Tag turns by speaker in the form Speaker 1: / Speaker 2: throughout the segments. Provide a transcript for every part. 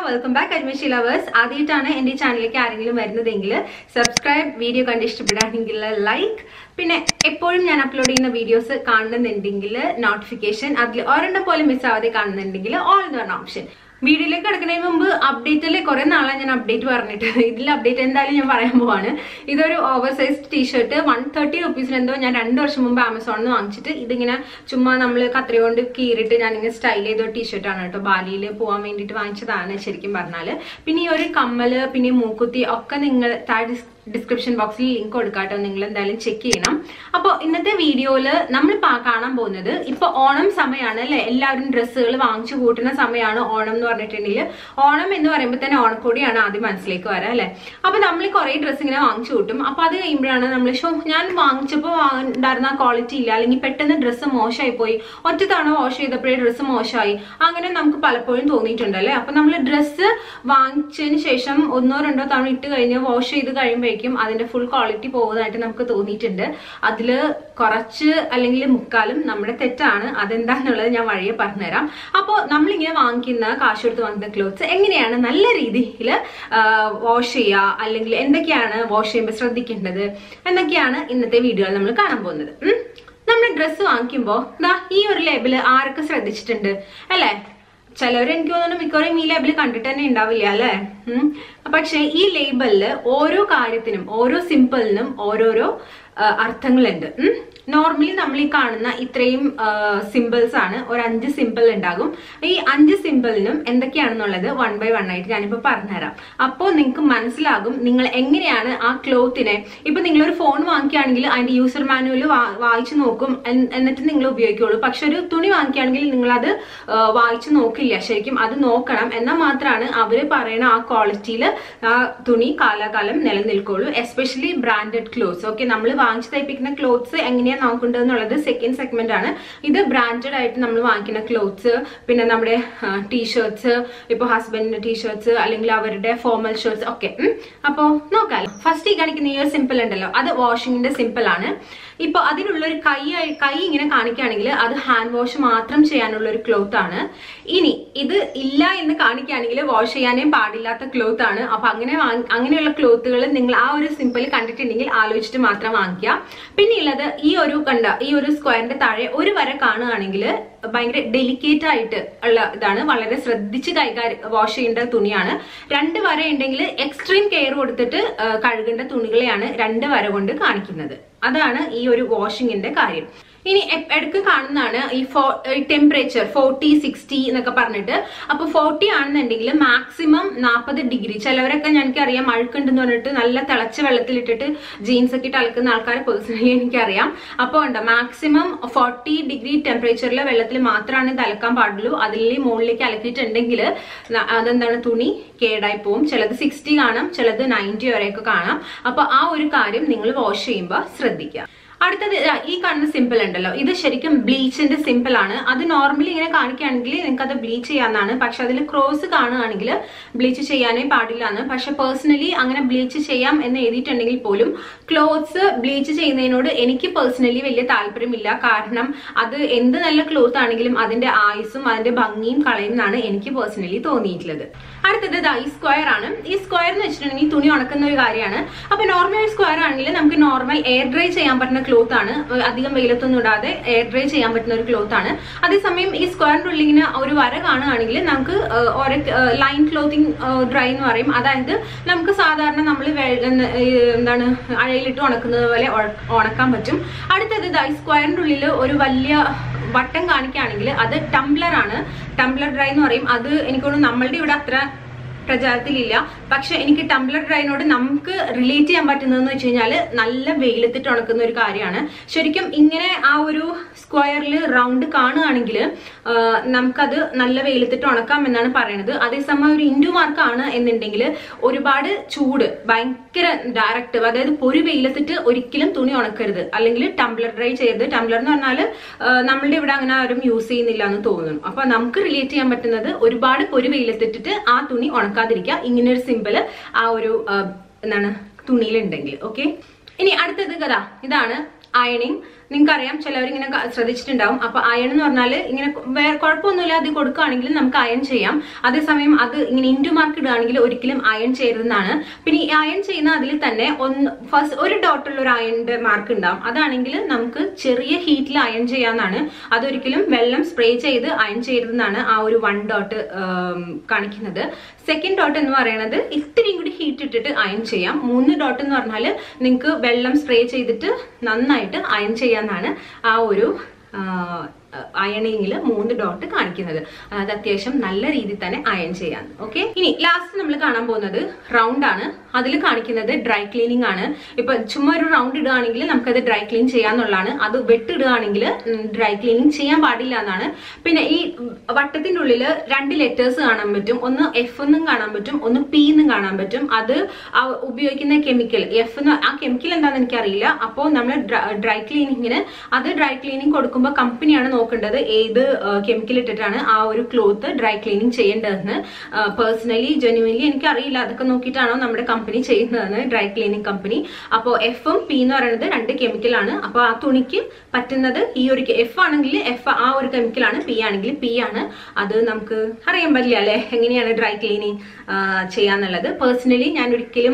Speaker 1: Welcome back അഡ്മിഷി lovers ആദ്യമായിട്ടാണ് എൻ്റെ ഈ ചാനലിലേക്ക് ആരെങ്കിലും വരുന്നതെങ്കിൽ സബ്സ്ക്രൈബ് വീഡിയോ കണ്ട് ഇഷ്ടപ്പെടുകയാണെങ്കിൽ ലൈക്ക് പിന്നെ എപ്പോഴും ഞാൻ അപ്ലോഡ് ചെയ്യുന്ന വീഡിയോസ് കാണുന്നുണ്ടെങ്കിൽ നോട്ടിഫിക്കേഷൻ അതിൽ ഒരെണ്ണം പോലും മിസ് ആവാതെ കാണുന്നുണ്ടെങ്കിൽ ഓൾ എന്ന് പറഞ്ഞ ഓപ്ഷൻ വീഡിയോയിലേക്ക് കിടക്കുന്നതിന് മുമ്പ് അപ്ഡേറ്റിൽ കുറെ നാളെ ഞാൻ അപ്ഡേറ്റ് പറഞ്ഞിട്ട് ഇതിൽ അപ്ഡേറ്റ് എന്തായാലും ഞാൻ പറയാൻ പോവാണ് ഇതൊരു oversize T shirt one thirty റുപ്പീസിന് എന്തോ ഞാൻ രണ്ട് വർഷം മുമ്പ് ആമസോണിൽ നിന്ന് വാങ്ങിച്ചിട്ട് ഇതിങ്ങനെ ചുമ്മാ നമ്മൾ കത്രി കൊണ്ട് കീറിയിട്ട് ഞാനിങ്ങനെ സ്റ്റൈൽ ചെയ്ത ഒരു ടീഷർട്ടാണ് കേട്ടോ ബാലിയിൽ പോകാൻ വേണ്ടിയിട്ട് വാങ്ങിച്ചതാണ് ശരിക്കും പറഞ്ഞാൽ പിന്നെ ഈ ഒരു കമ്മല് പിന്നെ ഈ മൂക്കുത്തി ഒക്കെ നിങ്ങൾ താഴെ ഡിസ്ക്രിപ്ഷൻ ബോക്സിൽ ലിങ്ക് കൊടുക്കാട്ടോ നിങ്ങൾ എന്തായാലും ചെക്ക് ചെയ്യണം അപ്പോൾ ഇന്നത്തെ വീഡിയോയിൽ നമ്മൾ കാണാൻ പോകുന്നത് ഇപ്പൊ ഓണം സമയമാണ് അല്ലെ എല്ലാവരും ഡ്രസ്സുകൾ വാങ്ങിച്ചു കൂട്ടുന്ന സമയമാണ് ഓണം എന്ന് പറഞ്ഞിട്ടുണ്ടെങ്കിൽ ഓണം എന്ന് പറയുമ്പോൾ തന്നെ ഓണക്കോടിയാണ് ആദ്യം മനസ്സിലേക്ക് വരാം അല്ലെ അപ്പൊ നമ്മൾ കുറെ ഡ്രസ്സ് ഇങ്ങനെ വാങ്ങിച്ചു കൂട്ടും അപ്പൊ അത് കഴിയുമ്പോഴാണ് നമ്മൾ ഷോ ഞാൻ വാങ്ങിച്ചപ്പോൾ ഉണ്ടായിരുന്ന ക്വാളിറ്റി ഇല്ല അല്ലെങ്കിൽ പെട്ടെന്ന് ഡ്രസ്സ് മോശമായി പോയി ഒറ്റ തവണ വാഷ് ചെയ്തപ്പോഴേ ഡ്രസ്സ് മോശമായി അങ്ങനെ നമുക്ക് പലപ്പോഴും തോന്നിയിട്ടുണ്ട് അല്ലെ അപ്പൊ നമ്മൾ ഡ്രസ്സ് വാങ്ങിച്ചതിന് ശേഷം ഒന്നോ രണ്ടോ തവണ ഇട്ട് കഴിഞ്ഞ് വാഷ് ചെയ്ത് കഴിയുമ്പോഴേക്കും അതിന്റെ ഫുൾ ക്വാളിറ്റി പോകുന്നതായിട്ട് നമുക്ക് തോന്നിയിട്ടുണ്ട് അതില് കുറച്ച് അല്ലെങ്കിൽ മുക്കാലും നമ്മുടെ തെറ്റാണ് അതെന്താന്നുള്ളത് ഞാൻ വഴിയെ പറഞ്ഞുതരാം അപ്പോൾ നമ്മളിങ്ങനെ വാങ്ങിക്കുന്ന കാശ് കൊടുത്ത് വാങ്ങുന്ന ക്ലോത്ത്സ് എങ്ങനെയാണ് നല്ല രീതിയിൽ വാഷ് ചെയ്യുക അല്ലെങ്കിൽ എന്തൊക്കെയാണ് വാഷ് ചെയ്യുമ്പോൾ ശ്രദ്ധിക്കേണ്ടത് എന്നൊക്കെയാണ് ഇന്നത്തെ വീഡിയോയിൽ നമ്മൾ കാണാൻ പോകുന്നത് ഉം. നമ്മൾ ഡ്രസ്സ് വാങ്ങിക്കുമ്പോൾ ദാ ഈ ഒരു ലേബിള് ആരൊക്കെ ശ്രദ്ധിച്ചിട്ടുണ്ട് അല്ലേ ചിലവർ എനിക്ക് തോന്നുന്നു മിക്കവാറും ഈ ലേബിൾ കണ്ടിട്ട് തന്നെ ഉണ്ടാവില്ല അല്ലേ ഉം. പക്ഷെ ഈ ലേബലില് ഓരോ കാര്യത്തിനും ഓരോ സിമ്പിളിനും ഓരോരോ ആ, അർത്ഥങ്ങളുണ്ട് നോർമലി നമ്മൾ ഈ കാണുന്ന ഇത്രയും സിമ്പിൾസ് ആണ് ഒരു അഞ്ച് സിമ്പിൾ ഉണ്ടാകും ഈ അഞ്ച് സിമ്പിളിനും എന്തൊക്കെയാണെന്നുള്ളത് വൺ ബൈ വൺ ആയിട്ട് ഞാനിപ്പോൾ പറഞ്ഞുതരാം അപ്പോൾ നിങ്ങൾക്ക് മനസ്സിലാകും നിങ്ങൾ എങ്ങനെയാണ് ആ ക്ലോത്തിനെ ഇപ്പൊ നിങ്ങളൊരു ഫോൺ വാങ്ങിക്കുകയാണെങ്കിൽ അതിന്റെ യൂസർ മാനുവൽ വായിച്ചു നോക്കും എൻ- എന്നിട്ട് നിങ്ങൾ ഉപയോഗിക്കുള്ളൂ പക്ഷെ ഒരു തുണി വാങ്ങിക്കുകയാണെങ്കിൽ നിങ്ങൾ അത് വായിച്ചു നോക്കില്ല ശരിക്കും അത് നോക്കണം എന്നാൽ മാത്രമാണ് അവര് പറയുന്ന ആ ക്വാളിറ്റിയിൽ ആ തുണി കാലാകാലം നിലനിൽക്കുള്ളൂ എസ്പെഷ്യലി ബ്രാൻഡഡ് ക്ലോത്ത്സ് ഓക്കെ നമ്മൾ വാങ്ങിച്ച് തയ്പ്പിക്കുന്ന ക്ലോത്ത്സ് എങ്ങനെയാണ് നോക്കേണ്ടത് എന്നുള്ളത് സെക്കൻഡ് സെഗ്മെന്റ് ആണ് ഇത് ബ്രാൻഡഡ് ആയിട്ട് നമ്മൾ വാങ്ങിക്കുന്ന ക്ലോത്ത്സ് പിന്നെ നമ്മുടെ ടീഷർട്സ് ഇപ്പൊ ഹസ്ബൻഡിന്റെ ടീഷർട്സ് അല്ലെങ്കിൽ അവരുടെ ഫോർമൽ ഷർട്ട്സ് ഒക്കെ അപ്പോൾ നോക്കാം ഫസ്റ്റ് ഈ കാണിക്കുന്ന ഈ ഒരു സിമ്പിൾ ഉണ്ടല്ലോ അത് വാഷിങ്ങിന്റെ സിമ്പിൾ ആണ് ഇപ്പൊ അതിനുള്ള ഒരു കൈ ആയി- കൈ ഇങ്ങനെ കാണിക്കുകയാണെങ്കിൽ അത് ഹാൻഡ് വാഷ് മാത്രം ചെയ്യാനുള്ള ഒരു ക്ലോത്ത് ആണ് ഇനി ഇത് ഇല്ല എന്ന് കാണിക്കുകയാണെങ്കിൽ വാഷ് ചെയ്യാനേ പാടില്ലാത്ത ക്ലോത്ത് ആണ് അപ്പൊ അങ്ങനെ വാങ്ങി- അങ്ങനെയുള്ള ക്ലോത്തുകൾ നിങ്ങൾ ആ ഒരു സിമ്പിൾ കണ്ടിട്ടുണ്ടെങ്കിൽ ആലോചിച്ചിട്ട് മാത്രം വാങ്ങിക്കുക പിന്നെ ഉള്ളത് ഈ ഒരു കണ്ട ഈ ഒരു സ്ക്വയറിന്റെ താഴെ ഒരു വര കാണുകയാണെങ്കിൽ ഭയങ്കര ഡെലിക്കേറ്റ് ആയിട്ട് ഉള്ള ഇതാണ് വളരെ ശ്രദ്ധിച്ച് കൈകാര്യം വാഷ് ചെയ്യേണ്ട തുണിയാണ് രണ്ട് വര ഉണ്ടെങ്കിൽ എക്സ്ട്രീം കെയർ കൊടുത്തിട്ട് ആ, കഴുകേണ്ട തുണികളെയാണ് രണ്ട് വര കൊണ്ട് കാണിക്കുന്നത് അതാണ് ഈ ഒരു വാഷിങ്ങിന്റെ കാര്യം ഇനി എപ്- ഇടയ്ക്ക് കാണുന്നതാണ് ഈ ടെമ്പറേച്ചർ ഫോർട്ടി സിക്സ്റ്റി എന്നൊക്കെ പറഞ്ഞിട്ട് അപ്പൊ ഫോർട്ടി ആണെന്നുണ്ടെങ്കിൽ മാക്സിമം നാൽപ്പത് ഡിഗ്രി ചിലവരൊക്കെ എനിക്കറിയാം അഴുക്കുണ്ടെന്ന് പറഞ്ഞിട്ട് നല്ല തിളച്ച വെള്ളത്തിലിട്ടിട്ട് ജീൻസ് ഒക്കെ ഇട്ട് അലക്കുന്ന ആൾക്കാരെ പേഴ്സണലി എനിക്കറിയാം അപ്പോൾ ഉണ്ട് മാക്സിമം ഫോർട്ടി ഡിഗ്രി ടെമ്പറേച്ചറിൽ വെള്ളത്തിൽ മാത്രമാണ് ഇത് അലക്കാൻ പാടുള്ളൂ അതിൽ മുകളിലേക്ക് അലക്കിയിട്ടുണ്ടെങ്കിൽ ന- അതെന്താണ് തുണി കേടായി പോവും ചിലത് സിക്സ്റ്റി കാണാം ചിലത് നയൻറ്റി വരെയൊക്കെ കാണാം അപ്പൊ ആ ഒരു കാര്യം നിങ്ങൾ വാഷ് ചെയ്യുമ്പോൾ ശ്രദ്ധിക്കുക അടുത്തത് ഇതാ ഈ കാണുന്ന സിമ്പിൾ ഉണ്ടല്ലോ ഇത് ശരിക്കും ബ്ലീച്ചിന്റെ സിമ്പിൾ ആണ് അത് നോർമലി ഇങ്ങനെ കാണിക്കുകയാണെങ്കിൽ നിങ്ങൾക്ക് അത് ബ്ലീച്ച് ചെയ്യാന്നാണ് പക്ഷെ അതിൽ ക്രോസ് കാണുകയാണെങ്കിൽ ബ്ലീച്ച് ചെയ്യാനേ പാടില്ല എന്ന് പക്ഷെ പേഴ്സണലി അങ്ങനെ ബ്ലീച്ച് ചെയ്യാം എന്ന് എഴുതിയിട്ടുണ്ടെങ്കിൽ പോലും ക്ലോത്ത്സ് ബ്ലീച്ച് ചെയ്യുന്നതിനോട് എനിക്ക് പേഴ്സണലി വലിയ താല്പര്യമില്ല കാരണം അത് എന്ത് നല്ല ക്ലോത്ത് ആണെങ്കിലും അതിന്റെ ആയുസും അതിന്റെ ഭംഗിയും കളയുന്നതാണ് എനിക്ക് പേഴ്സണലി തോന്നിയിട്ടുള്ളത് അടുത്തത് ദാ ഈ സ്ക്വയർ ആണ് ഈ സ്ക്വയർ എന്ന് വെച്ചിട്ടുണ്ടെങ്കിൽ തുണി ഉണക്കുന്ന ഒരു കാര്യമാണ് അപ്പൊ നോർമൽ സ്ക്വയർ ആണെങ്കിൽ നമുക്ക് നോർമൽ എയർ ഡ്രൈ ചെയ്യാൻ പറ്റുന്ന ക്ലോത്ത് ആണ് ഏഹ് അധികം വെയിലത്തൊന്നും ഇടാതെ എയർ ഡ്രൈ ചെയ്യാൻ പറ്റുന്ന ഒരു ക്ലോത്ത് ആണ് അതേസമയം ഈ സ്ക്വയറിന്റെ ഉള്ളിൽ ഇങ്ങനെ ഒരു വര കാണുകയാണെങ്കിൽ നമുക്ക് ഏഹ് ഓരോ ലൈൻ ക്ലോത്തിങ് ഡ്രൈ എന്ന് പറയും അതായത് നമുക്ക് സാധാരണ നമ്മൾ എന്താണ് അഴയിലിട്ട് ഉണക്കുന്നത് പോലെ ഉണ- ഉണക്കാൻ പറ്റും അടുത്തത് ഇതാ ഈ സ്ക്വയറിന്റെ ഉള്ളിൽ ഒരു വലിയ വട്ടം കാണിക്കുകയാണെങ്കിൽ അത് ടംബ്ലർ ആണ് ടംബ്ലർ ഡ്രൈ എന്ന് പറയും അത് എനിക്ക് തോന്നുന്നു നമ്മളുടെ ഇവിടെ അത്ര പ്രചാരത്തിലില്ല പക്ഷെ എനിക്ക് ടംബ്ലർ ഡ്രൈനോട് നമുക്ക് റിലേറ്റ് ചെയ്യാൻ പറ്റുന്നതെന്ന് വെച്ച് കഴിഞ്ഞാൽ നല്ല വെയിലത്തിട്ട് ഉണക്കുന്ന ഒരു കാര്യമാണ് ശരിക്കും ഇങ്ങനെ ആ ഒരു സ്ക്വയറിൽ റൗണ്ട് കാണുകയാണെങ്കിൽ നമുക്കത് നല്ല വെയിലത്തിട്ട് ഉണക്കാം എന്നാണ് പറയുന്നത് അതേസമയം ഒരു ഇൻഡു മാർക്കാണ് എന്നുണ്ടെങ്കിൽ ഒരുപാട് ചൂട് ഭയങ്കര ഡയറക്റ്റ് അതായത് പൊരി വെയിലത്തിട്ട് ഒരിക്കലും തുണി ഉണക്കരുത് അല്ലെങ്കിൽ ടംബ്ലർ ഡ്രൈ ചെയ്യരുത് ടംബ്ലർ എന്ന് പറഞ്ഞാൽ നമ്മളുടെ ഇവിടെ അങ്ങനെ ആരും യൂസ് ചെയ്യുന്നില്ല എന്ന് തോന്നുന്നു അപ്പൊ നമുക്ക് റിലേറ്റ് ചെയ്യാൻ പറ്റുന്നത് ഒരുപാട് പൊരി വെയിലത്തിട്ടിട്ട് ആ തുണി ഉണക്കാതിരിക്കുക ഇങ്ങനെ ഒരു സിമ്പിള് ആ ഒരു ആ, എന്താണ് തുണിയിലുണ്ടെങ്കിൽ ഓക്കെ ഇനി അടുത്തത് കഥ ഇതാണ് അയണിങ് നിങ്ങൾക്കറിയാം ചിലവരിങ്ങനെ ക- ശ്രദ്ധിച്ചിട്ടുണ്ടാവും അപ്പൊ അയൺ എന്ന് പറഞ്ഞാൽ ഇങ്ങനെ വേറെ കുഴപ്പമൊന്നുമില്ല അത് കൊടുക്കുകയാണെങ്കിൽ നമുക്ക് അയൺ ചെയ്യാം അതേസമയം അത് ഇങ്ങനെ ഇൻഡു മാർക്ക് ഇടുകയാണെങ്കിൽ ഒരിക്കലും അയൺ ചെയ്യരുതെന്നാണ് പിന്നെ ഈ അയൺ ചെയ്യുന്ന അതിൽ തന്നെ ഒന്ന് ഫസ്റ്റ് ഒരു ഡോട്ടുള്ള ഒരു അയണിന്റെ മാർക്ക് ഉണ്ടാവും അതാണെങ്കിൽ നമുക്ക് ചെറിയ ഹീറ്റിൽ അയൺ ചെയ്യാന്നാണ് അതൊരിക്കലും വെള്ളം സ്പ്രേ ചെയ്ത് അയൺ ചെയ്യരുതെന്നാണ് ആ ഒരു വൺ ഡോട്ട് കാണിക്കുന്നത് സെക്കൻഡ് ഡോട്ട് എന്ന് പറയുന്നത് ഇത്തിരിയും കൂടി ഹീറ്റ് ഇട്ടിട്ട് അയൺ ചെയ്യാം മൂന്ന് ഡോട്ട് എന്ന് പറഞ്ഞാൽ നിങ്ങൾക്ക് വെള്ളം സ്പ്രേ ചെയ്തിട്ട് നന്നായിട്ട് അയൺ ചെയ്യാന്നാണ് ആ ഒരു അയണിങ്ങിൽ മൂന്ന് ഡോട്ട് കാണിക്കുന്നത് അതായത് അത്യാവശ്യം നല്ല രീതിയിൽ തന്നെ അയൺ ചെയ്യാൻ ഓക്കെ ഇനി ലാസ്റ്റ് നമ്മൾ കാണാൻ പോകുന്നത് റൗണ്ട് ആണ് അതിൽ കാണിക്കുന്നത് ഡ്രൈ ക്ലീനിങ് ആണ് ഇപ്പൊ ചുമ്മാ ഒരു റൗണ്ട് ഇടുകയാണെങ്കിൽ നമുക്കത് ഡ്രൈ ക്ലീൻ ചെയ്യാന്നുള്ളതാണ് അത് വെട്ടിടുകയാണെങ്കിൽ ഡ്രൈ ക്ലീനിങ് ചെയ്യാൻ പാടില്ല എന്നാണ് പിന്നെ ഈ വട്ടത്തിന്റെ ഉള്ളിൽ രണ്ട് ലെറ്റേഴ്സ് കാണാൻ പറ്റും ഒന്ന് എഫ് എന്നും കാണാൻ പറ്റും ഒന്ന് പി എന്നും കാണാൻ പറ്റും അത് ആ ഉപയോഗിക്കുന്ന കെമിക്കൽ എഫ് എന്ന് ആ കെമിക്കൽ എന്താണെന്ന് എനിക്കറിയില്ല അപ്പോൾ നമ്മൾ ഡ്രൈ ക്ലീനിങ്ങിന് അത് ഡ്രൈ ക്ലീനിങ് കൊടുക്കുമ്പോൾ കമ്പനിയാണ് നോക്കേണ്ടത് ഏത് കെമിക്കൽ ഇട്ടിട്ടാണ് ആ ഒരു ക്ലോത്ത് ഡ്രൈ ക്ലീനിങ് ചെയ്യേണ്ടതെന്ന് പേഴ്സണലി ജെന്യുവൻലി എനിക്കറിയില്ല അതൊക്കെ നോക്കിയിട്ടാണോ നമ്മുടെ കമ്പനി ചെയ്യുന്നതെന്ന് ഡ്രൈ ക്ലീനിങ് കമ്പനി അപ്പോൾ എഫും പി എന്ന് പറയുന്നത് രണ്ട് കെമിക്കലാണ് അപ്പോൾ ആ തുണിക്ക് പറ്റുന്നത് ഈ ഒരു എഫ് ആണെങ്കിൽ എഫ് ആ ഒരു കെമിക്കലാണ് പി ആണെങ്കിൽ പി ആണ് അത് നമുക്ക് അറിയാൻ പറ്റില്ല അല്ലെ എങ്ങനെയാണ് ഡ്രൈ ക്ലീനിങ് ചെയ്യാന്നുള്ളത് പേഴ്സണലി ഞാൻ ഒരിക്കലും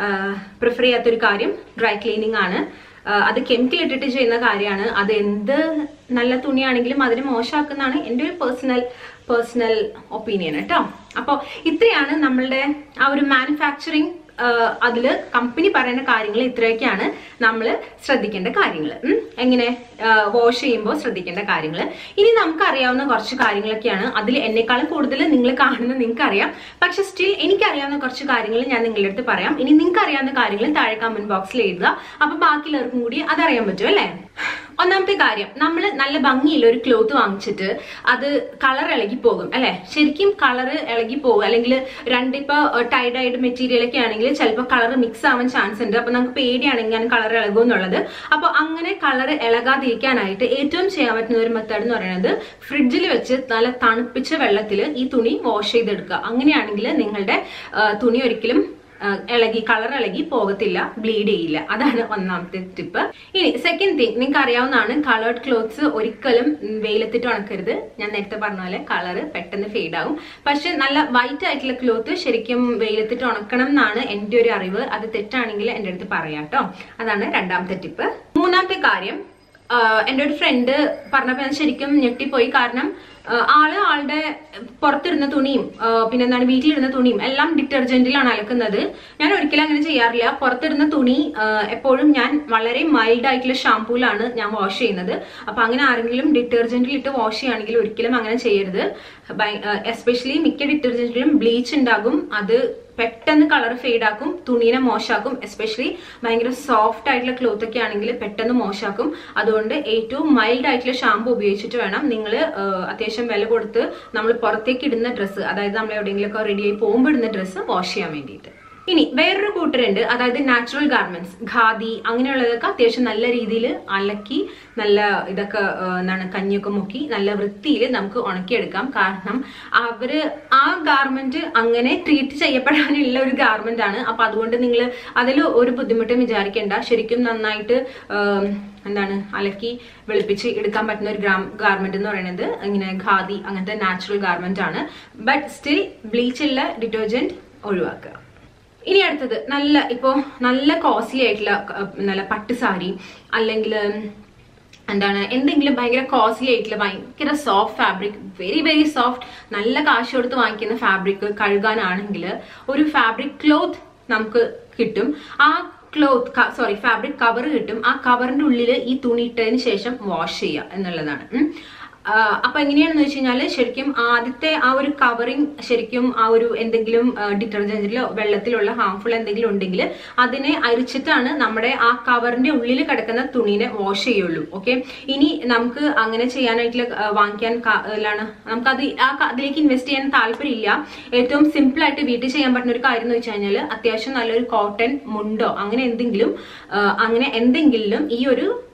Speaker 1: പ്രിഫർ ചെയ്യാത്തൊരു കാര്യം ഡ്രൈ ക്ലീനിങ് ആണ് ആ, അത് കെമിക്കൽ ഇട്ടിട്ട് ചെയ്യുന്ന കാര്യമാണ് അത് എന്ത് നല്ല തുണിയാണെങ്കിലും അതിനെ മോശമാക്കുന്നതാണ് എൻ്റെ ഒരു പേഴ്സണൽ പേഴ്സണൽ ഒപ്പീനിയൻ കേട്ടോ അപ്പോൾ ഇത്രയാണ് നമ്മളുടെ ആ ഒരു മാനുഫാക്ചറിങ് അതിൽ കമ്പനി പറയുന്ന കാര്യങ്ങൾ ഇത്രയൊക്കെയാണ് നമ്മൾ ശ്രദ്ധിക്കേണ്ട കാര്യങ്ങൾ എങ്ങനെ വാഷ് ചെയ്യുമ്പോൾ ശ്രദ്ധിക്കേണ്ട കാര്യങ്ങൾ ഇനി നമുക്ക് അറിയാവുന്ന കുറച്ച് കാര്യങ്ങളൊക്കെയാണ് അതിൽ എന്നെക്കാളും കൂടുതൽ നിങ്ങൾ കാണുന്നത് നിങ്ങൾക്ക് അറിയാം പക്ഷെ സ്റ്റിൽ എനിക്കറിയാവുന്ന കുറച്ച് കാര്യങ്ങൾ ഞാൻ നിങ്ങളുടെ അടുത്ത് പറയാം ഇനി നിങ്ങൾക്ക് അറിയാവുന്ന കാര്യങ്ങൾ താഴെ കമന്റ് ബോക്സിൽ എഴുതുക അപ്പൊ ബാക്കിയുള്ളവർക്കും കൂടി അതറിയാൻ പറ്റും അല്ലേ ഒന്നാമത്തെ കാര്യം നമ്മൾ നല്ല ഭംഗിയുള്ള ഒരു ക്ലോത്ത് വാങ്ങിച്ചിട്ട് അത് കളർ ഇളകി പോകും അല്ലെ ശരിക്കും കളർ ഇളകി പോകും അല്ലെങ്കിൽ രണ്ടിപ്പോ ടൈഡ് ആയിട്ട് മെറ്റീരിയൽ ഒക്കെ ആണെങ്കിൽ ചിലപ്പോൾ കളർ മിക്സ് ആവാൻ ചാൻസ് ഉണ്ട് അപ്പൊ നമുക്ക് പേടിയാണെങ്കിൽ കളർ ഇളകും എന്നുള്ളത് അപ്പൊ അങ്ങനെ കളർ ഇളകാതിരിക്കാനായിട്ട് ഏറ്റവും ചെയ്യാൻ പറ്റുന്ന ഒരു മെത്തേഡ് എന്ന് പറയുന്നത് ഫ്രിഡ്ജിൽ വെച്ച് നല്ല തണുപ്പിച്ച വെള്ളത്തിൽ ഈ തുണി വാഷ് ചെയ്തെടുക്കുക അങ്ങനെയാണെങ്കിൽ നിങ്ങളുടെ ആ, തുണി ഒരിക്കലും ആ, ഇളകി കളർ ഇളകി പോകത്തില്ല ബ്ലീഡ് ചെയ്യില്ല അതാണ് ഒന്നാമത്തെ ടിപ്പ് ഇനി സെക്കൻഡ് തിങ് നിങ്ങൾക്ക് അറിയാവുന്നതാണ് കളേർഡ് ക്ലോത്ത്സ് ഒരിക്കലും ഉം, വെയിലത്തിട്ട് ഉണക്കരുത് ഞാൻ നേരത്തെ പറഞ്ഞ പോലെ കളർ പെട്ടെന്ന് ഫെയ്ഡ് ആവും പക്ഷെ നല്ല വൈറ്റ് ആയിട്ടുള്ള ക്ലോത്ത് ശരിക്കും വെയിലത്തിട്ട് ഉണക്കണം എന്നാണ് എൻ്റെ ഒരു അറിവ് അത് തെറ്റാണെങ്കിൽ എൻ്റെ അടുത്ത് പറയാം കേട്ടോ അതാണ് രണ്ടാമത്തെ ടിപ്പ് മൂന്നാമത്തെ കാര്യം ആഹ് എൻ്റെ ഒരു ഫ്രണ്ട് പറഞ്ഞപ്പോൾ ഞാൻ ശരിക്കും ഞെട്ടിപ്പോയി കാരണം ആഹ് ആള് ആളുടെ പുറത്തിടുന്ന തുണിയും ആഹ് പിന്നെ എന്താണ് വീട്ടിലിടുന്ന തുണിയും എല്ലാം ഡിറ്റർജന്റിലാണ് അലക്കുന്നത് ഞാൻ ഒരിക്കലും അങ്ങനെ ചെയ്യാറില്ല പുറത്തിടുന്ന തുണി ആഹ് എപ്പോഴും ഞാൻ വളരെ മൈൽഡ് ആയിട്ടുള്ള ഷാമ്പൂലാണ് ഞാൻ വാഷ് ചെയ്യുന്നത് അപ്പൊ അങ്ങനെ ആരെങ്കിലും ഡിറ്റർജന്റിൽ ഇട്ട് വാഷ് ചെയ്യുകയാണെങ്കിൽ ഒരിക്കലും അങ്ങനെ ചെയ്യരുത് എസ്പെഷ്യലി മിക്ക ഡിറ്റർജന്റിലും ബ്ലീച്ച് ഉണ്ടാകും അത് പെട്ടെന്ന് കളർ ഫെയ്ഡ് ആക്കും തുണീനെ മോശമാക്കും എസ്പെഷ്യലി ഭയങ്കര സോഫ്റ്റ് ആയിട്ടുള്ള ക്ലോത്ത് ഒക്കെ ആണെങ്കിൽ പെട്ടെന്ന് മോശമാക്കും അതുകൊണ്ട് ഏറ്റവും മൈൽഡ് ആയിട്ടുള്ള ഷാമ്പു ഉപയോഗിച്ചിട്ട് വേണം നിങ്ങൾ അത്യാവശ്യം വില കൊടുത്ത് നമ്മൾ പുറത്തേക്ക് ഇടുന്ന ഡ്രസ്സ് അതായത് നമ്മൾ എവിടെയെങ്കിലുമൊക്കെ റെഡി ആയി പോകുമ്പോൾ ഇടുന്ന ഡ്രസ്സ് വാഷ് ചെയ്യാൻ വേണ്ടിയിട്ട് ഇനി വേറൊരു കൂട്ടരുണ്ട് അതായത് നാച്ചുറൽ ഗാർമെന്റ്സ് ഖാദി അങ്ങനെയുള്ളതൊക്കെ അത്യാവശ്യം നല്ല രീതിയിൽ അലക്കി നല്ല ഇതൊക്കെ ആ, എന്താണ് കഞ്ഞിയൊക്കെ മുക്കി നല്ല വൃത്തിയിൽ നമുക്ക് ഉണക്കിയെടുക്കാം കാരണം അവര് ആ ഗാർമെന്റ് അങ്ങനെ ട്രീറ്റ് ചെയ്യപ്പെടാനുള്ള ഒരു ഗാർമെന്റ് ആണ് അപ്പൊ അതുകൊണ്ട് നിങ്ങൾ അതിൽ ഒരു ബുദ്ധിമുട്ടും വിചാരിക്കേണ്ട ശരിക്കും നന്നായിട്ട് ആം, എന്താണ് അലക്കി വെളുപ്പിച്ച് എടുക്കാൻ പറ്റുന്ന ഒരു ഗ്രാം ഗാർമെന്റ് എന്ന് പറയുന്നത് ഇങ്ങനെ ഖാദി അങ്ങനത്തെ നാച്ചുറൽ ഗാർമെന്റ് ആണ് ബട്ട് സ്റ്റിൽ ബ്ലീച്ചുള്ള ഡിറ്റർജന്റ് ഒഴിവാക്കുക ഇനി അടുത്തത് നല്ല ഇപ്പോ നല്ല കോസ്റ്റ്ലി ആയിട്ടുള്ള അഹ്, നല്ല പട്ട് സാരി അല്ലെങ്കിൽ എന്താണ് എന്തെങ്കിലും ഭയങ്കര കോസ്റ്റ്ലി ആയിട്ടുള്ള ഭയങ്കര soft fabric very very soft നല്ല കാശ് കൊടുത്ത് വാങ്ങിക്കുന്ന ഫാബ്രിക് കഴുകാനാണെങ്കിൽ ഒരു ഫാബ്രിക് ക്ലോത്ത് നമുക്ക് കിട്ടും ആ ക്ലോത്ത് സോറി ഫാബ്രിക് കവർ കിട്ടും ആ കവറിന്റെ ഉള്ളിൽ ഈ തുണി ഇട്ടതിന് ശേഷം വാഷ് ചെയ്യുക എന്നുള്ളതാണ് ഉം. ആഹ് അപ്പൊ എങ്ങനെയാണെന്ന് വെച്ച് കഴിഞ്ഞാല് ശരിക്കും ആദ്യത്തെ ആ ഒരു കവറിങ് ശരിക്കും ആ ഒരു എന്തെങ്കിലും ഡിറ്റർജന്റിലോ വെള്ളത്തിലുള്ള ഹാർംഫുൾ എന്തെങ്കിലും ഉണ്ടെങ്കിൽ അതിനെ അരിച്ചിട്ടാണ് നമ്മുടെ ആ കവറിന്റെ ഉള്ളിൽ കിടക്കുന്ന തുണീനെ വാഷ് ചെയ്യുള്ളൂ ഓക്കെ ഇനി നമുക്ക് അങ്ങനെ ചെയ്യാനായിട്ടുള്ള ആഹ് വാങ്ങിക്കാൻ ക- ലാണ് നമുക്കത് ആ ക- അതിലേക്ക് ഇൻവെസ്റ്റ് ചെയ്യാൻ താല്പര്യമില്ല ഏറ്റവും സിമ്പിൾ ആയിട്ട് വീട്ടിൽ ചെയ്യാൻ പറ്റുന്ന ഒരു കാര്യം എന്ന് വെച്ച് കഴിഞ്ഞാൽ അത്യാവശ്യം നല്ലൊരു കോട്ടൺ മുണ്ടോ അങ്ങനെ എന്തെങ്കിലും ആഹ് അങ്ങനെ എന്തെങ്കിലും ഈ ഒരു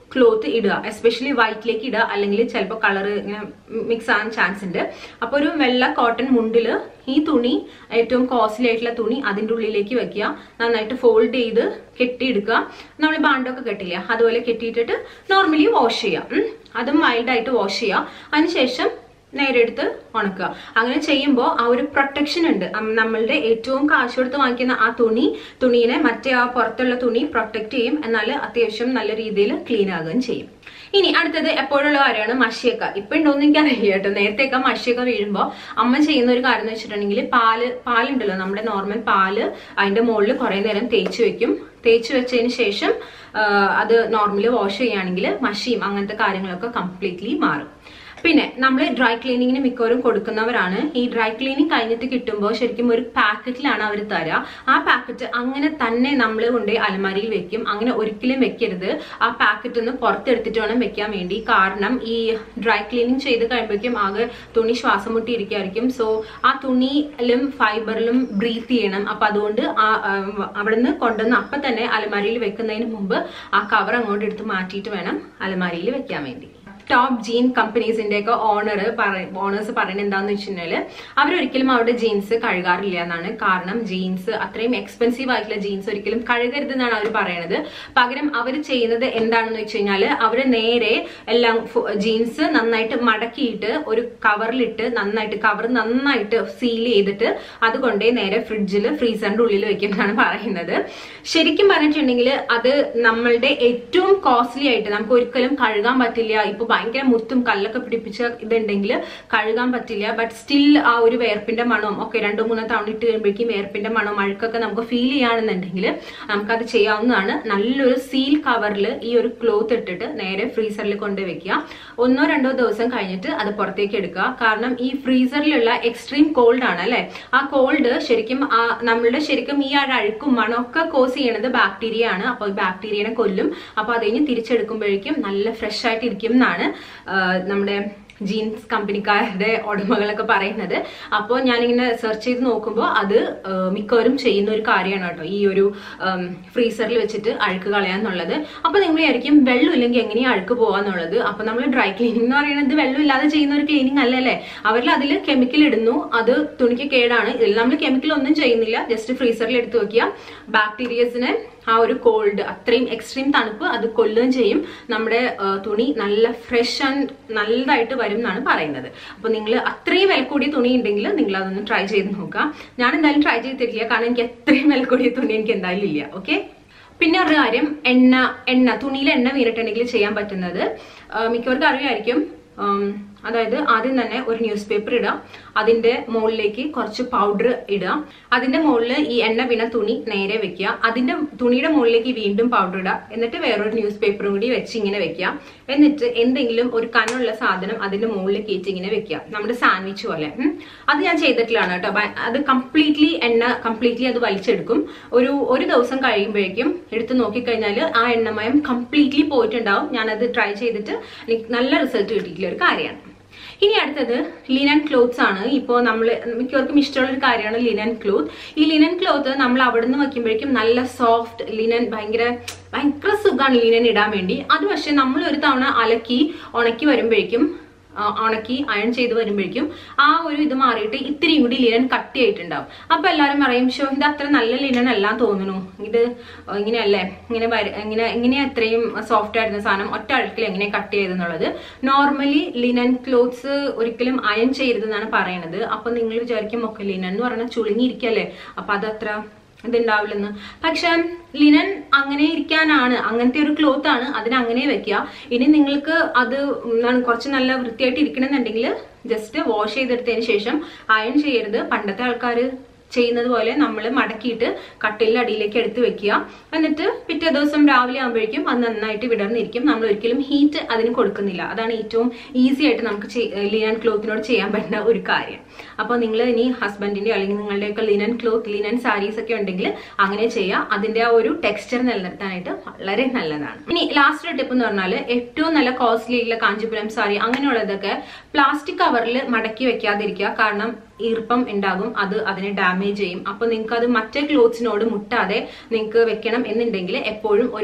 Speaker 1: ക്ലോത്ത് ഇടുക എസ്പെഷ്യലി വൈറ്റിലേക്ക് ഇടുക അല്ലെങ്കിൽ ചിലപ്പോൾ കളർ ഇങ്ങനെ മിക്സ് ആകാൻ ചാൻസ് ഉണ്ട് അപ്പോൾ ഒരു വെള്ള കോട്ടൺ മുണ്ടിൽ ഈ തുണി ഏറ്റവും കോസ്റ്റ്ലി ആയിട്ടുള്ള തുണി അതിൻ്റെ ഉള്ളിലേക്ക് വെക്കുക നന്നായിട്ട് ഫോൾഡ് ചെയ്ത് കെട്ടിയെടുക്കുക നമ്മൾ ബാണ്ടൊക്കെ കെട്ടില്ല അതുപോലെ കെട്ടിയിട്ടിട്ട് നോർമലി വാഷ് ചെയ്യാം ഉം. അതും മൈൽഡായിട്ട് വാഷ് ചെയ്യുക അതിനുശേഷം നേരെ എടുത്ത് ഉണക്കുക അങ്ങനെ ചെയ്യുമ്പോൾ ആ ഒരു പ്രൊട്ടക്ഷൻ ഉണ്ട് അം- നമ്മളുടെ ഏറ്റവും കാശ് കൊടുത്ത് വാങ്ങിക്കുന്ന ആ തുണി തുണീനെ മറ്റേ ആ പുറത്തുള്ള തുണി പ്രൊട്ടക്ട് ചെയ്യും എന്നാൽ അത്യാവശ്യം നല്ല രീതിയിൽ ക്ലീൻ ആകുകയും ചെയ്യും ഇനി അടുത്തത് എപ്പോഴുള്ള കാര്യമാണ് മഷിയൊക്കെ ഇപ്പൊ ഉണ്ടോന്ന് എനിക്ക് അറിയില്ല കേട്ടോ നേരത്തെയൊക്കെ മഷിയൊക്കെ വീഴുമ്പോൾ അമ്മ ചെയ്യുന്ന ഒരു കാര്യം എന്ന് വെച്ചിട്ടുണ്ടെങ്കിൽ പാല് പാലുണ്ടല്ലോ നമ്മുടെ നോർമൽ പാല് അതിന്റെ മുകളിൽ കുറെ നേരം തേച്ച് വെക്കും തേച്ച് വെച്ചതിന് ശേഷം ആ, അത് നോർമലി വാഷ് ചെയ്യുകയാണെങ്കിൽ മഷിയും അങ്ങനത്തെ കാര്യങ്ങളൊക്കെ കംപ്ലീറ്റ്ലി മാറും പിന്നെ നമ്മൾ ഡ്രൈ ക്ലീനിങ്ങിന് മിക്കവരും കൊടുക്കുന്നവരാണ് ഈ ഡ്രൈ ക്ലീനിങ് കഴിഞ്ഞിട്ട് കിട്ടുമ്പോൾ ശരിക്കും ഒരു പാക്കറ്റിലാണ് അവർ തരിക ആ പാക്കറ്റ് അങ്ങനെ തന്നെ നമ്മൾ കൊണ്ടുപോയി അലമാരിയിൽ വെക്കും അങ്ങനെ ഒരിക്കലും വെക്കരുത് ആ പാക്കറ്റ് ഒന്ന് പുറത്തെടുത്തിട്ട് വേണം വെക്കാൻ വേണ്ടി കാരണം ഈ ഡ്രൈ ക്ലീനിങ് ചെയ്ത് കഴിയുമ്പോഴേക്കും ആകെ തുണി ശ്വാസം മുട്ടിയിരിക്കുമായിരിക്കും സോ ആ തുണിയിലും ഫൈബറിലും ബ്രീത്ത് ചെയ്യണം അപ്പൊ അതുകൊണ്ട് ആ ആ, അവിടുന്ന് കൊണ്ടുവന്ന് അപ്പൊ തന്നെ അലമാരിയിൽ വെക്കുന്നതിന് മുമ്പ് ആ കവർ അങ്ങോട്ട് എടുത്ത് മാറ്റിയിട്ട് വേണം അലമാരിയിൽ വെക്കാൻ വേണ്ടി ടോപ്പ് ജീൻ കമ്പനീസിന്റെ ഒക്കെ ഓണർ ഓണേഴ്സ് പറയുന്നത് എന്താന്ന് വെച്ചിട്ടുണ്ടെങ്കിൽ അവരൊരിക്കലും അവരുടെ ജീൻസ് കഴുകാറില്ല എന്നാണ് കാരണം ജീൻസ് അത്രയും എക്സ്പെൻസീവ് ആയിട്ടുള്ള ജീൻസ് ഒരിക്കലും കഴുകരുത് എന്നാണ് അവർ പറയണത് പകരം അവർ ചെയ്യുന്നത് എന്താണെന്ന് വെച്ച് കഴിഞ്ഞാൽ അവർ നേരെ എല്ലാം ജീൻസ് നന്നായിട്ട് മടക്കിയിട്ട് ഒരു കവറിലിട്ട് നന്നായിട്ട് കവർ നന്നായിട്ട് സീൽ ചെയ്തിട്ട് അത് കൊണ്ടേ നേരെ ഫ്രിഡ്ജിൽ ഫ്രീസറിന്റെ ഉള്ളിൽ വെക്കും എന്നാണ് പറയുന്നത് ശരിക്കും പറഞ്ഞിട്ടുണ്ടെങ്കിൽ അത് നമ്മളുടെ ഏറ്റവും കോസ്റ്റ്ലി ആയിട്ട് നമുക്ക് ഒരിക്കലും കഴുകാൻ പറ്റില്ല ഇപ്പൊ ഭയങ്കര മുത്തും കല്ലൊക്കെ പിടിപ്പിച്ച ഇതുണ്ടെങ്കിൽ കഴുകാൻ പറ്റില്ല ബട്ട് സ്റ്റിൽ ആ ഒരു വേർപ്പിന്റെ മണവും ഒക്കെ രണ്ടോ മൂന്നോ തവണ ഇട്ട് കഴിയുമ്പോഴേക്കും വേർപ്പിന്റെ മണവും അഴുക്കൊക്കെ നമുക്ക് ഫീൽ ചെയ്യുകയാണെന്നുണ്ടെങ്കിൽ നമുക്കത് ചെയ്യാവുന്നതാണ് നല്ലൊരു സീൽ കവറിൽ ഈ ഒരു ക്ലോത്ത് ഇട്ടിട്ട് നേരെ ഫ്രീസറിൽ കൊണ്ട് വെക്കുക ഒന്നോ രണ്ടോ ദിവസം കഴിഞ്ഞിട്ട് അത് പുറത്തേക്ക് എടുക്കുക കാരണം ഈ ഫ്രീസറിലുള്ള എക്സ്ട്രീം കോൾഡ് ആണ് അല്ലെ ആ കോൾഡ് ശരിക്കും ആ നമ്മളുടെ ശരിക്കും ഈ ആ അഴുക്കും മണമൊക്കെ കോസ് ചെയ്യണത് ബാക്ടീരിയ ആണ് അപ്പോൾ ഈ ബാക്ടീരിയനെ കൊല്ലും അപ്പോൾ അത് കഴിഞ്ഞ് തിരിച്ചെടുക്കുമ്പോഴേക്കും നല്ല ഫ്രഷ് ആയിട്ട് ഇരിക്കും എന്നാണ് ആ, നമ്മുടെ ജീൻസ് കമ്പനിക്കാരുടെ ഉടമകളൊക്കെ പറയുന്നത് അപ്പോൾ ഞാനിങ്ങനെ സെർച്ച് ചെയ്ത് നോക്കുമ്പോൾ അത് ആ, മിക്കവരും ചെയ്യുന്ന ഒരു കാര്യമാണ് കേട്ടോ ഈ ഒരു ഫ്രീസറിൽ വെച്ചിട്ട് അഴുക്ക് കളയാന്നുള്ളത് അപ്പോൾ നിങ്ങൾ വിചാരിക്കും വെള്ളം ഇല്ലെങ്കിൽ എങ്ങനെയാ അഴുക്ക് പോകാന്നുള്ളത് അപ്പോൾ നമ്മൾ ഡ്രൈ ക്ലീനിങ് എന്ന് പറയുന്നത് വെള്ളം ഇല്ലാതെ ചെയ്യുന്ന ഒരു ക്ലീനിങ് അല്ലല്ലേ അവരിൽ അതിൽ കെമിക്കൽ ഇടുന്നു അത് തുണിക്ക് കേടാണ് ഇതിൽ നമ്മൾ കെമിക്കൽ ഒന്നും ചെയ്യുന്നില്ല ജസ്റ്റ് ഫ്രീസറിൽ എടുത്ത് വെക്കുക ബാക്ടീരിയസിനെ ആ ഒരു കോൾഡ് അത്രയും എക്സ്ട്രീം തണുപ്പ് അത് കൊല്ലുകയും ചെയ്യും നമ്മുടെ ആ, തുണി നല്ല ഫ്രഷ് ആൻഡ് നല്ലതായിട്ട് വരും എന്നാണ് പറയുന്നത് അപ്പൊ നിങ്ങൾ അത്രയും വില കൂടിയ തുണി ഉണ്ടെങ്കിൽ നിങ്ങൾ അതൊന്ന് ട്രൈ ചെയ്ത് നോക്കാം ഞാൻ എന്തായാലും ട്രൈ ചെയ്തിട്ടില്ല കാരണം എനിക്ക് അത്രയും വില കൂടിയ തുണി എനിക്ക് എന്തായാലും ഇല്ല ഓക്കെ പിന്നെ ഒരു കാര്യം എണ്ണ എണ്ണ തുണിയിൽ എണ്ണ വീണിട്ടുണ്ടെങ്കിൽ ചെയ്യാൻ പറ്റുന്നത് ആ, മിക്കവർക്കും അറിയായിരിക്കും ഉം, അതായത് ആദ്യം തന്നെ ഒരു ന്യൂസ് പേപ്പർ ഇടുക അതിന്റെ മുകളിലേക്ക് കുറച്ച് പൗഡർ ഇടുക അതിന്റെ മുകളിൽ ഈ എണ്ണ വീണ തുണി നേരെ വെക്കുക അതിന്റെ തുണിയുടെ മുകളിലേക്ക് വീണ്ടും പൗഡർ ഇടുക എന്നിട്ട് വേറൊരു ന്യൂസ് പേപ്പറും കൂടി വെച്ച് ഇങ്ങനെ വെക്കുക എന്നിട്ട് എന്തെങ്കിലും ഒരു കനുള്ള സാധനം അതിന്റെ മുകളിൽ കയറ്റി ഇങ്ങനെ വെക്കുക നമ്മുടെ സാൻഡ്വിച്ച് പോലെ ഉം. അത് ഞാൻ ചെയ്തിട്ടുള്ളതാണ് കേട്ടോ ഭയ- അത് കംപ്ലീറ്റ്ലി എണ്ണ കംപ്ലീറ്റ്ലി അത് വലിച്ചെടുക്കും ഒരു ഒരു ദിവസം കഴിയുമ്പോഴേക്കും എടുത്ത് നോക്കിക്കഴിഞ്ഞാൽ ആ എണ്ണമയം കംപ്ലീറ്റ്ലി പോയിട്ടുണ്ടാവും ഞാനത് ട്രൈ ചെയ്തിട്ട് എനിക്ക് നല്ല റിസൾട്ട് കിട്ടിയിട്ടുള്ള ഒരു കാര്യമാണ് ഇനി അടുത്തത് ലിനൻ ക്ലോത്ത്സ് ആണ് ഇപ്പോൾ നമ്മൾ മിക്കവർക്കും ഇഷ്ടമുള്ള ഒരു കാര്യമാണ് ലിനൻ ക്ലോത്ത് ഈ ലിനൻ ക്ലോത്ത് നമ്മൾ അവിടെ നിന്ന് വയ്ക്കുമ്പോഴേക്കും നല്ല സോഫ്റ്റ് ലിനൻ ഭയങ്കര ഭയങ്കര സുഖമാണ് ലിനൻ ഇടാൻ വേണ്ടി അത് പക്ഷെ നമ്മൾ ഒരു തവണ അലക്കി ഉണക്കി വരുമ്പോഴേക്കും ആ, ഉണക്കി അയൺ ചെയ്ത് വരുമ്പോഴേക്കും ആ ഒരു ഇത് മാറിയിട്ട് ഇത്തിരിയും കൂടി ലിനൻ കട്ടിയായിട്ടുണ്ടാവും അപ്പൊ എല്ലാവരും പറയും ഷോ ഇത് അത്ര നല്ല ലിനൻ അല്ലാന്ന് തോന്നുന്നു ഇത് ഇങ്ങനെയല്ലേ ഇങ്ങനെ വര- ഇങ്ങനെ ഇങ്ങനെ അത്രയും സോഫ്റ്റ് ആയിരുന്ന സാധനം ഒറ്റ അഴുക്കിൽ എങ്ങനെ കട്ട് ചെയ്തെന്നുള്ളത് നോർമലി ലിനൻ ക്ലോത്ത്സ് ഒരിക്കലും അയൺ ചെയ്യരുതെന്നാണ് പറയണത് അപ്പൊ നിങ്ങൾ വിചാരിക്കും ഒക്കെ ലിനൻ എന്ന് പറഞ്ഞാൽ ചുളുങ്ങിയിരിക്കല്ലേ അപ്പൊ അതത്ര ഇതുണ്ടാവില്ലെന്ന് പക്ഷെ ലിനൻ അങ്ങനെ ഇരിക്കാനാണ് അങ്ങനത്തെ ഒരു ക്ലോത്ത് ആണ് അതിന് അങ്ങനെ വെക്കുക ഇനി നിങ്ങൾക്ക് അത് എന്താണ് കുറച്ച് നല്ല വൃത്തിയായിട്ട് ഇരിക്കണമെന്നുണ്ടെങ്കിൽ ജസ്റ്റ് വാഷ് ചെയ്തെടുത്തതിന് ശേഷം അയൺ ചെയ്യരുത് പണ്ടത്തെ ആൾക്കാർ ചെയ്യുന്നത് പോലെ നമ്മൾ മടക്കിയിട്ട് കട്ടിലിന്റെ അടിയിലേക്ക് എടുത്ത് വെക്കുക എന്നിട്ട് പിറ്റേ ദിവസം രാവിലെ ആകുമ്പോഴേക്കും അത് നന്നായിട്ട് വിടർന്നിരിക്കും നമ്മൾ ഒരിക്കലും ഹീറ്റ് അതിന് കൊടുക്കുന്നില്ല അതാണ് ഏറ്റവും ഈസി ആയിട്ട് നമുക്ക് ലിനൻ ക്ലോത്തിനോട് ചെയ്യാൻ പറ്റുന്ന ഒരു കാര്യം അപ്പോൾ നിങ്ങൾ ഇനി ഹസ്ബൻഡിന്റെ അല്ലെങ്കിൽ നിങ്ങളുടെയൊക്കെ ലിനൻ ക്ലോത്ത് ലിനൻ സാരീസ് ഒക്കെ ഉണ്ടെങ്കിൽ അങ്ങനെ ചെയ്യുക അതിന്റെ ആ ഒരു ടെക്സ്ചർ നിലനിർത്താനായിട്ട് വളരെ നല്ലതാണ് ഇനി ലാസ്റ്റ് ടിപ്പ് എന്ന് പറഞ്ഞാൽ ഏറ്റവും നല്ല കോസ്റ്റ്ലി ആയിട്ടുള്ള കാഞ്ചിപുരം സാരി അങ്ങനെയുള്ളതൊക്കെ പ്ലാസ്റ്റിക് കവറിൽ മടക്കി വെക്കാതിരിക്കുക കാരണം ഈർപ്പം ഉണ്ടാകും അത് അതിനെ ഡാമേജ് ചെയ്യും അപ്പൊ നിങ്ങൾക്ക് അത് മറ്റേ ക്ലോത്ത്സിനോട് മുട്ടാതെ നിങ്ങൾക്ക് വെക്കണം എന്നുണ്ടെങ്കിൽ എപ്പോഴും ഒരു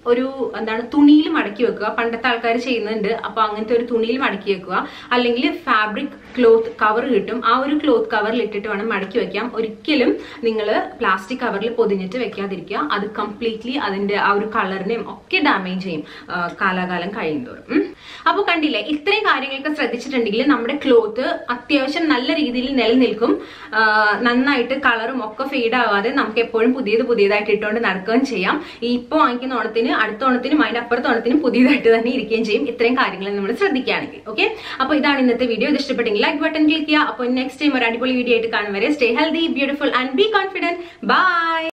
Speaker 1: ഒരു എന്താണ് തുണിയിൽ മടക്കി വെക്കുക പണ്ടത്തെ ആൾക്കാർ ചെയ്യുന്നുണ്ട് അപ്പൊ അങ്ങനത്തെ ഒരു തുണിയിൽ മടക്കി വെക്കുക അല്ലെങ്കിൽ ഫാബ്രിക് ക്ലോത്ത് കവർ കിട്ടും ആ ഒരു ക്ലോത്ത് കവറിൽ ഇട്ടിട്ട് വേണം മടക്കി വെക്കാം ഒരിക്കലും നിങ്ങൾ പ്ലാസ്റ്റിക് കവറിൽ പൊതിഞ്ഞിട്ട് വെക്കാതിരിക്കുക അത് കംപ്ലീറ്റ്ലി അതിന്റെ ആ ഒരു കളറിനെയും ഒക്കെ ഡാമേജ് ചെയ്യും ആ, കാലാകാലം കഴിയുന്തോറും ഉം. അപ്പൊ കണ്ടില്ലേ ഇത്രയും കാര്യങ്ങളൊക്കെ ശ്രദ്ധിച്ചിട്ടുണ്ടെങ്കിൽ നമ്മുടെ ക്ലോത്ത് അത്യാവശ്യം നല്ല രീതിയിൽ നിലനിൽക്കും ആ, നന്നായിട്ട് കളറും ഒക്കെ ഫെയ്ഡ് ആവാതെ നമുക്ക് എപ്പോഴും പുതിയത് പുതിയതായിട്ട് ഇട്ടുകൊണ്ട് നടക്കുകയും ചെയ്യാം ഈ ഇപ്പൊ വാങ്ങിക്കുന്ന ഓണത്തിന് അടുത്ത ഓണത്തിനും അതിന്റെ അപ്പുറത്തെ ഓണത്തിനും പുതിയതായിട്ട് തന്നെ ഇരിക്കുകയും ചെയ്യും ഇത്രയും കാര്യങ്ങൾ നമ്മൾ ശ്രദ്ധിക്കുകയാണെങ്കിൽ ഓക്കെ അപ്പൊ ഇതാണ് ഇന്നത്തെ വീഡിയോ ഇത് ഇഷ്ടപ്പെട്ടെങ്കിൽ ലൈക്ക് ബട്ടൺ ക്ലിക്ക് ചെയ്യുക അപ്പോൾ നെക്സ്റ്റ് ടൈം ഒരു അടിപൊളി വീഡിയോ ആയിട്ട് കാണും വരെ stay healthy beautiful and be confident by